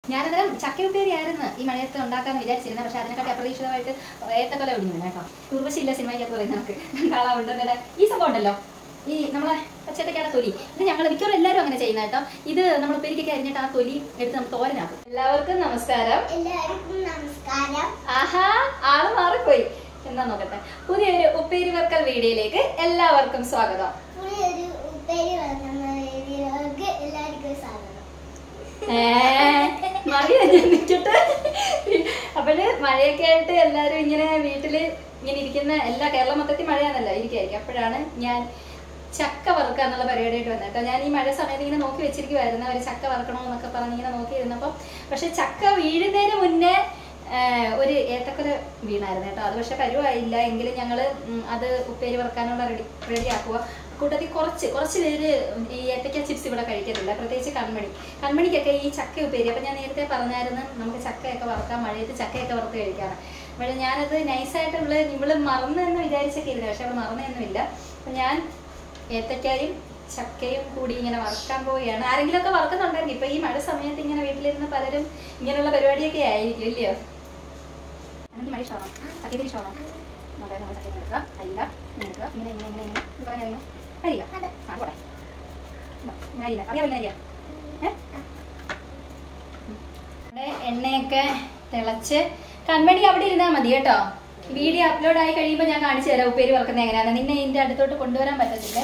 ഞാനന്നേരം ചക്ക ഉപ്പേരി ആയിരുന്നു ഈ മഴയത്ത് ഉണ്ടാക്കാന്ന് വിചാരിച്ചിരുന്നത് പക്ഷെ അതിനെക്കാട്ടി അപ്രതീക്ഷിതമായിട്ട് ഏത്തക്കൊല ഒടിഞ്ഞു കേട്ടോ ഉർവശിയില്ല സിനിമയ്ക്കകത്ത് പറയുന്നത് നമുക്ക് കാളാവുണ്ടല്ലേ ഈ സംഭവം ഉണ്ടല്ലോ ഈ നമ്മളെ പച്ചത്തക്കാടെ തൊലി ഇത് ഞങ്ങൾ മിക്കവാറും എല്ലാവരും അങ്ങനെ ചെയ്യുന്ന കേട്ടോ ഇത് നമ്മൾ ഉപ്പേരിക്കൊക്കെ അരിഞ്ഞിട്ട് ആ തൊലി എടുത്ത് നമ്മൾ തോരനാക്കും എല്ലാവർക്കും നമസ്കാരം എല്ലാവർക്കും നമസ്കാരം ആഹാ ആള് മാറിപ്പോയി എന്താ നോക്കട്ടെ പുതിയൊരു ഉപ്പേരി വർക്കൽ വീഡിയോയിലേക്ക് എല്ലാവർക്കും സ്വാഗതം പുതിയൊരു ഉപ്പേരി വന്ന വീഡിയോക്ക് എല്ലാവർക്കും സ്വാഗതം മഴ നിൽക്കട്ടെ അപ്പോഴ് മഴയൊക്കെ ആയിട്ട് എല്ലാവരും ഇങ്ങനെ വീട്ടില് ഇങ്ങനെ ഇരിക്കുന്ന എല്ലാ കേരളം മൊത്തത്തിൽ മഴയാണല്ലോ ഇരിക്കായിരിക്കും അപ്പോഴാണ് ഞാൻ ചക്ക വറുക്കുക എന്നുള്ള പരിപാടിയായിട്ട് വന്നത് കേട്ടോ ഞാൻ ഈ മഴ സമയത്ത് ഇങ്ങനെ നോക്കി വെച്ചിരിക്കുവായിരുന്നു അവർ ചക്ക വറുക്കണോ എന്നൊക്കെ പറഞ്ഞ് ഇങ്ങനെ നോക്കിയിരുന്നപ്പം പക്ഷെ ചക്ക വീഴുന്നതിന് മുന്നേ ആ, ഒരു ഏത്തക്കൊല വീണായിരുന്നു കേട്ടോ അത് പക്ഷെ പരുവായില്ല എങ്കിലും ഞങ്ങൾ അത് ഉപ്പേരി വറുക്കാനുള്ള റെഡി റെഡിയാക്കുക കൂട്ടത്തിൽ കുറച്ച് കുറച്ച് പേര് ഈ ഏത്തക്ക ചിപ്സ് ഇവിടെ കഴിക്കത്തില്ല പ്രത്യേകിച്ച് കൺമണി കൺമണിക്കൊക്കെ ഈ ചക്ക ഉപ്പേരി അപ്പം ഞാൻ നേരത്തെ പറഞ്ഞായിരുന്നു നമുക്ക് ചക്കയൊക്കെ വറുക്കാം മഴയത്ത് ചക്കയൊക്കെ വറുത്ത് കഴിക്കാണ് പക്ഷേ ഞാനത് നൈസായിട്ട് ഇവള് ഇവള് മറന്നു എന്ന് വിചാരിച്ചൊക്കെ ഇരുന്നു പക്ഷെ അവൾ മറന്നൊന്നുമില്ല അപ്പം ഞാൻ ഏത്തക്കായും ചക്കയും കൂടി ഇങ്ങനെ വറുക്കാൻ പോവുകയാണ് ആരെങ്കിലും ഒക്കെ വറുക്കുന്നുണ്ടെങ്കിൽ ഇപ്പൊ ഈ മഴ സമയത്ത് ഇങ്ങനെ വീട്ടിലിരുന്ന് പലരും ഇങ്ങനെയുള്ള പരിപാടിയൊക്കെ ആയിരിക്കും ഇല്ലയോ എനിക്ക് മഴ ഇഷ്ടമാണോ ചക്കയ്ക്ക് ഇഷ്ടമാണോ നോക്കാം നമ്മൾ ചക്ക എടുക്കുക അല്ല ഇങ്ങനെ എടുക്കുക ഇങ്ങനെ ഇങ്ങനെ ഇങ്ങനെ ഇങ്ങനെ ഇത് പറഞ്ഞാൽ ഇങ്ങനെ അരിയ ആ പോട്ടെ ഇങ്ങനെ അരിയില്ല അറിയാമല്ലോ അരിയാ ഏ ഇവിടെ എണ്ണയൊക്കെ തിളച്ച് കൺമണി അവിടെ ഇരുന്നാൽ മതി കേട്ടോ വീഡിയോ അപ്ലോഡ് ആയി കഴിയുമ്പോൾ ഞാൻ കാണിച്ചു തരാം ഉപ്പേരി വറക്കുന്നത് എങ്ങനെയാണ് നിന്നെ ഇതിന്റെ അടുത്തോട്ട് കൊണ്ടുവരാൻ പറ്റത്തില്ലേ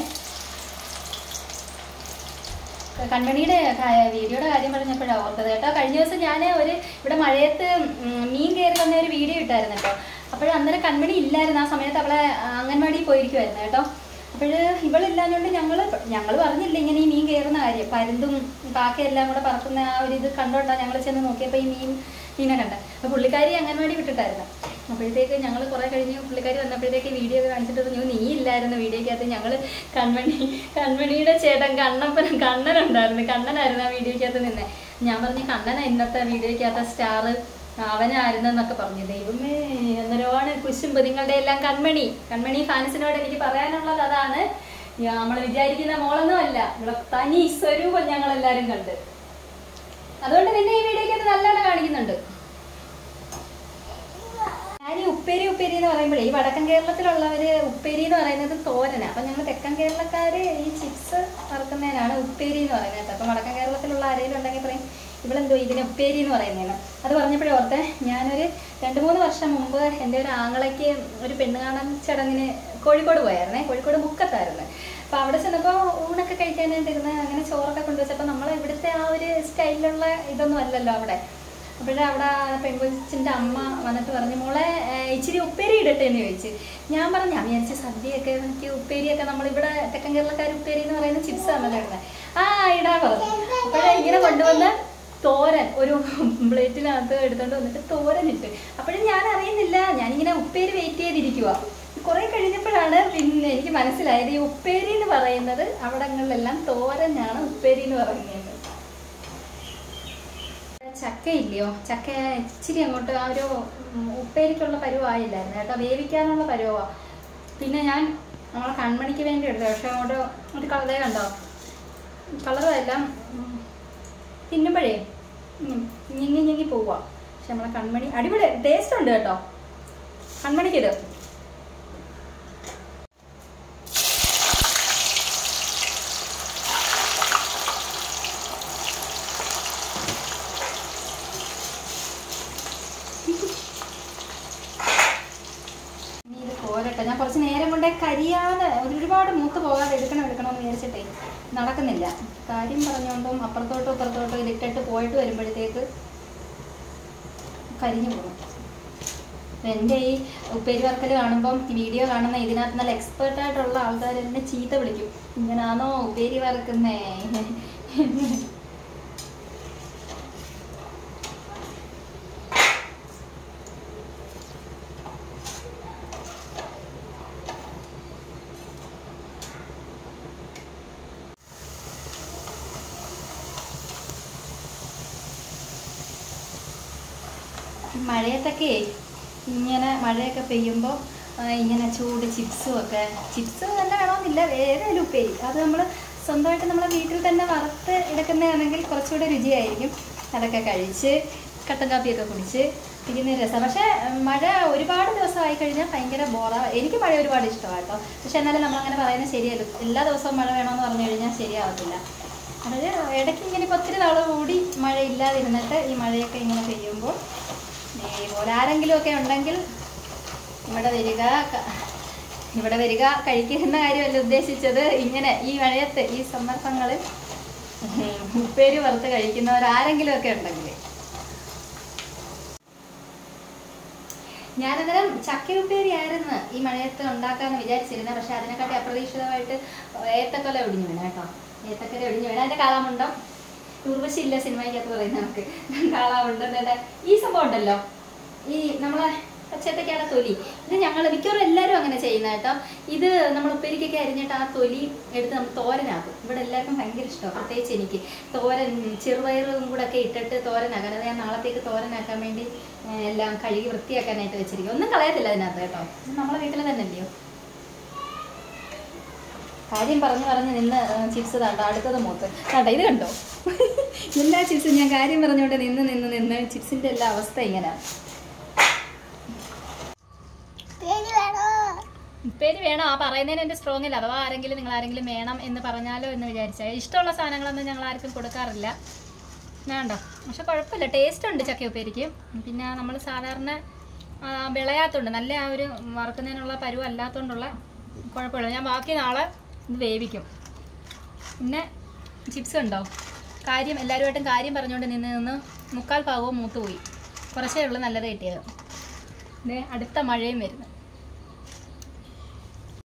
കൺമണിയുടെ കാ- വീഡിയോയുടെ കാര്യം പറഞ്ഞപ്പോഴാണ് ഓർത്തത് കേട്ടോ കഴിഞ്ഞ ദിവസം ഞാൻ ഒരു ഇവിടെ മഴയത്ത് ഉം, മീൻ കയറി വന്ന ഒരു വീഡിയോ ഇട്ടായിരുന്നു കേട്ടോ അപ്പോൾ അന്നേരം കൺമണി ഇല്ലായിരുന്നു ആ സമയത്ത് അവളെ ആ, അംഗൻവാടി പോയിരിക്കുമായിരുന്നു കേട്ടോ അപ്പോൾ ഇവളില്ലാഞ്ഞുകൊണ്ട് ഞങ്ങൾ ഞങ്ങൾ പറഞ്ഞില്ല ഇങ്ങനെ ഈ മീൻ കയറുന്ന കാര്യം പരുന്തും കാക്കയെല്ലാം കൂടെ പറക്കുന്ന ആ ഒരു ഇത് കണ്ടോണ്ടാണ് ഞങ്ങൾ ചെന്ന് നോക്കിയപ്പോൾ ഈ മീൻ മീനെ കണ്ട അപ്പോൾ പുള്ളിക്കാരി അംഗൻവാടി വിട്ടിട്ടായിരുന്നു അപ്പോഴത്തേക്ക് ഞങ്ങൾ കുറേ കഴിഞ്ഞ് പുള്ളിക്കാരി വന്നപ്പോഴത്തേക്ക് വീഡിയോ ഒക്കെ കാണിച്ചിട്ട് പറഞ്ഞു നീ ഇല്ലായിരുന്നു വീഡിയോക്കകത്ത് ഞങ്ങൾ കൺമണി കൺമണിയുടെ ചേട്ടൻ കണ്ണപ്പൻ കണ്ണനുണ്ടായിരുന്നു കണ്ണനായിരുന്നു ആ വീഡിയോക്കകത്ത് നിന്നെ ഞാൻ പറഞ്ഞു കണ്ണനാ ഇന്നത്തെ വീഡിയോക്കകത്ത് സ്റ്റാർ അവനായിരുന്നു എന്നൊക്കെ പറഞ്ഞു ദൈവമേ അന്നേരമാണ് കുശുമ്പ് നിങ്ങളുടെ എല്ലാം കൺമണി കൺമണി ഫാൻസിനോട് എനിക്ക് പറയാനുള്ളത് അതാണ് നമ്മൾ വിചാരിക്കുന്ന മോളൊന്നും അല്ല ഇവിടെ തനി സ്വരൂപം ഞങ്ങൾ എല്ലാവരും കണ്ട് അതുകൊണ്ട് നിന്നെ ഈ വീഡിയോക്കകത്ത് നല്ലോണം കാണിക്കുന്നുണ്ട് ഞാൻ ഈ ഉപ്പേരി ഉപ്പേരി എന്ന് പറയുമ്പോഴേ ഈ വടക്കൻ കേരളത്തിലുള്ളവര് ഉപ്പേരി എന്ന് പറയുന്നത് തോരനാ അപ്പൊ ഞങ്ങൾ തെക്കൻ കേരളക്കാര് ഈ ചിപ്സ് വറുക്കുന്നതിനാണ് ഉപ്പേരി എന്ന് പറയുന്നത് അപ്പൊ വടക്കൻ കേരളത്തിലുള്ള ആരെങ്കിലും ഉണ്ടെങ്കിൽ പറയും ഇവളെന്തോ ഇതിന് ഉപ്പേരി എന്ന് പറയുന്നതാണ് അത് പറഞ്ഞപ്പോഴേ ഓർത്തെ ഞാനൊരു രണ്ട് മൂന്ന് വർഷം മുമ്പ് എൻ്റെ ഒരു ആങ്ങളയ്ക്ക് ഒരു പെണ്ണ് കാണാൻ ചടങ്ങിന് കോഴിക്കോട് പോയായിരുന്നേ കോഴിക്കോട് മുക്കത്തായിരുന്നു അപ്പോൾ അവിടെ ചെന്നപ്പോൾ ഊണൊക്കെ കഴിക്കാനായിട്ടിരുന്ന് അങ്ങനെ ചോറൊക്കെ കൊണ്ടുവച്ചപ്പോൾ നമ്മൾ ഇവിടുത്തെ ആ ഒരു സ്റ്റൈലിലുള്ള ഇതൊന്നും അല്ലല്ലോ അവിടെ അപ്പോഴേ അവിടെ ആ പെൺകൊച്ചിൻ്റെ അമ്മ വന്നിട്ട് പറഞ്ഞു മോളെ ഏഹ്, ഇച്ചിരി ഉപ്പേരി ഇടട്ടെ എന്ന് ചോദിച്ചു ഞാൻ പറഞ്ഞു ഞാൻ വിചാരിച്ച സദ്യയൊക്കെ എനിക്ക് ഉപ്പേരിയൊക്കെ നമ്മളിവിടെ തെക്കൻ കേരളക്കാർ ഉപ്പേരി എന്ന് പറയുന്ന ചിപ്സ് ആണല്ലോ ഇടുന്നത് ആ ഇടാ പറഞ്ഞു അപ്പോഴേ ഇങ്ങനെ കൊണ്ടുവന്ന് തോരൻ ഒരു പ്ലേറ്റിനകത്ത് എടുത്തോണ്ട് വന്നിട്ട് തോരൻ ഇട്ട് അപ്പോഴും ഞാൻ അറിയുന്നില്ല ഞാനിങ്ങനെ ഉപ്പേരി വെയിറ്റ് ചെയ്തിരിക്കുക കുറെ കഴിഞ്ഞപ്പോഴാണ് പിന്നെ എനിക്ക് മനസ്സിലായത് ഈ ഉപ്പേരി എന്ന് പറയുന്നത് അവിടങ്ങളിലെല്ലാം തോരനാണ് ഉപ്പേരി എന്ന് പറയുന്നത് ചക്ക ഇല്ലയോ ചക്ക ഇച്ചിരി അങ്ങോട്ട് ആ ഒരു ഉം, ഉപ്പേരിക്കുള്ള പരുവായില്ലായിരുന്നു കേട്ടോ വേവിക്കാനുള്ള പരുവാ പിന്നെ ഞാൻ നമ്മളെ കൺമണിക്ക് വേണ്ടി എടുത്തു പക്ഷെ അങ്ങോട്ട് ഒരു കളറേ കണ്ടോ കളറും എല്ലാം ഉം, തിന്നുമ്പോഴേ ഉം, ഞെങ്ങി ഞെങ്ങി പോവാ പക്ഷെ നമ്മളെ കൺമണി അടിപൊളി ടേസ്റ്റ് ഉണ്ട് കേട്ടോ കൺമണിക്കിത് ഇനി ഇത് പോരട്ടെ ഞാൻ കുറച്ച് നേരം കൊണ്ടേ കരിയാതെ ഒരുപാട് മൂത്ത് പോകാതെ എടുക്കണം എടുക്കണമെന്ന് വിചാരിച്ചിട്ടേ നടക്കുന്നില്ല കാര്യം പറഞ്ഞുകൊണ്ടും അപ്പുറത്തോട്ടും ഇപ്പുറത്തോട്ടും ഇതിട്ടിട്ട് പോയിട്ട് വരുമ്പോഴത്തേക്ക് കരിഞ്ഞു പോകും അപ്പൊ എൻ്റെ ഈ ഉപ്പേരി വർക്കൽ കാണുമ്പം ഈ വീഡിയോ കാണുന്ന ഇതിനകത്ത് നല്ല എക്സ്പേർട്ട് ആയിട്ടുള്ള ആൾക്കാർ എന്നെ ചീത്ത വിളിക്കും ഇങ്ങനാണോ ഉപ്പേരി വറക്കുന്നേ ഈ മഴയത്തൊക്കെ ഇങ്ങനെ മഴയൊക്കെ പെയ്യുമ്പോൾ ഇങ്ങനെ ചൂട് ചിപ്സും ഒക്കെ ചിപ്സ് തന്നെ വേണമെന്നില്ല വേറെ ഒരു ഉപ്പേരി അത് നമ്മൾ സ്വന്തമായിട്ട് നമ്മളെ വീട്ടിൽ തന്നെ വറുത്ത് എടുക്കുന്നതാണെങ്കിൽ കുറച്ചുകൂടെ രുചിയായിരിക്കും അതൊക്കെ കഴിച്ച് കട്ടൻ കാപ്പിയൊക്കെ കുടിച്ച് ഇരിക്കുന്ന രസം പക്ഷേ മഴ ഒരുപാട് ദിവസമായി കഴിഞ്ഞാൽ ഭയങ്കര ബോറാ എനിക്ക് മഴ ഒരുപാട് ഇഷ്ടമാണ് കേട്ടോ പക്ഷെ എന്നാലും നമ്മളങ്ങനെ പറയുന്നത് ശരിയല്ല എല്ലാ ദിവസവും മഴ വേണമെന്ന് പറഞ്ഞു കഴിഞ്ഞാൽ ശരിയാവത്തില്ല അതായത് ഇടയ്ക്ക് ഇങ്ങനെ ഇപ്പോൾ ഒത്തിരി നാൾ കൂടി മഴ ഇല്ലാതിരുന്നിട്ട് ഈ മഴയൊക്കെ ഇങ്ങനെ പെയ്യുമ്പോൾ ഇതുപോലെ ആരെങ്കിലുമൊക്കെ ഉണ്ടെങ്കിൽ ഇവിടെ വരിക ക- ഇവിടെ വരിക കഴിക്കുന്ന കാര്യമല്ല ഉദ്ദേശിച്ചത് ഇങ്ങനെ ഈ മഴയത്ത് ഈ സന്ദർഭങ്ങളിൽ ഉപ്പേരി വറുത്ത് കഴിക്കുന്നവർ ആരെങ്കിലും ഒക്കെ ഉണ്ടെങ്കിൽ ഞാനന്നേരം ചക്ക ഉപ്പേരി ആയിരുന്നു ഈ മഴയത്ത് ഉണ്ടാക്കാന്ന് വിചാരിച്ചിരുന്നത് പക്ഷെ അതിനെക്കാട്ടി അപ്രതീക്ഷിതമായിട്ട് ഏത്തക്കൊല ഒടിഞ്ഞു വീണ കേട്ടോ ഏത്തക്കൊല ഒടിഞ്ഞു വീണ അതിന്റെ കാളാമുണ്ടം ഉർവശി ഇല്ല സിനിമയ്ക്കകത്ത് പറയുന്ന നമുക്ക് കാളാമുണ്ടം തന്നെ ഈ സംഭവം ഉണ്ടല്ലോ ഈ നമ്മളെ പച്ചത്തക്കാടെ തൊലി ഇത് ഞങ്ങൾ മിക്കവാറും എല്ലാവരും അങ്ങനെ ചെയ്യുന്ന കേട്ടോ ഇത് നമ്മൾ ഉപ്പേരിക്കൊക്കെ അരിഞ്ഞിട്ട് ആ തൊലി എടുത്ത് നമ്മൾ തോരനാക്കും ഇവിടെ എല്ലാവർക്കും ഭയങ്കര ഇഷ്ടമാണ് പ്രത്യേകിച്ച് എനിക്ക് തോരൻ ചെറുപയറും കൂടെ ഒക്കെ ഇട്ടിട്ട് തോരനാക്കാൻ അത് ഞാൻ നാളത്തേക്ക് തോരനാക്കാൻ വേണ്ടി ഏഹ്, എല്ലാം കഴുകി വൃത്തിയാക്കാനായിട്ട് വെച്ചിരിക്കും ഒന്നും കളയത്തില്ല അതിനകത്ത് കേട്ടോ ഇത് നമ്മളെ വീട്ടിൽ തന്നെ അല്ലയോ കാര്യം പറഞ്ഞു പറഞ്ഞ് നിന്ന് ചിപ്സ് താണ്ട അടുത്തത് മൂത്ത് താണ്ട ഇത് കണ്ടോ എല്ലാ ചിപ്സും ഞാൻ കാര്യം പറഞ്ഞുകൊണ്ട് നിന്ന് നിന്ന് നിന്ന് ചിപ്സിന്റെ എല്ലാ അവസ്ഥ ഇങ്ങനെയാണ് പേര് വേണോ ഉപ്പേരി വേണം ആ പറയുന്നതിന് എൻ്റെ സ്ട്രോങ് ഇല്ല അഥവാ ആരെങ്കിലും നിങ്ങൾ ആരെങ്കിലും വേണം എന്ന് പറഞ്ഞാലോ എന്ന് വിചാരിച്ചാൽ ഇഷ്ടമുള്ള സാധനങ്ങളൊന്നും ഞങ്ങൾ ആർക്കും കൊടുക്കാറില്ല വേണ്ട പക്ഷെ കുഴപ്പമില്ല ടേസ്റ്റ് ഉണ്ട് ചക്ക ഉപ്പേരിക്ക് പിന്നെ നമ്മൾ സാധാരണ ആ, വിളയാത്തോണ്ട് നല്ല ആ ഒരു വറുക്കുന്നതിനുള്ള പരുവ് അല്ലാത്തോണ്ടുള്ള കുഴപ്പമില്ല ഞാൻ ബാക്കി നാളെ ഇത് വേവിക്കും പിന്നെ ചിപ്സ് ഉണ്ടോ കാര്യം എല്ലാവരുമായിട്ടും കാര്യം പറഞ്ഞുകൊണ്ട് നിന്ന് നിന്ന് മുക്കാൽ ഭാഗവും മൂത്ത് പോയി കുറച്ചേ ഉള്ളൂ നല്ലത് കിട്ടിയത് ദേ അടുത്ത മഴയും വരുന്നു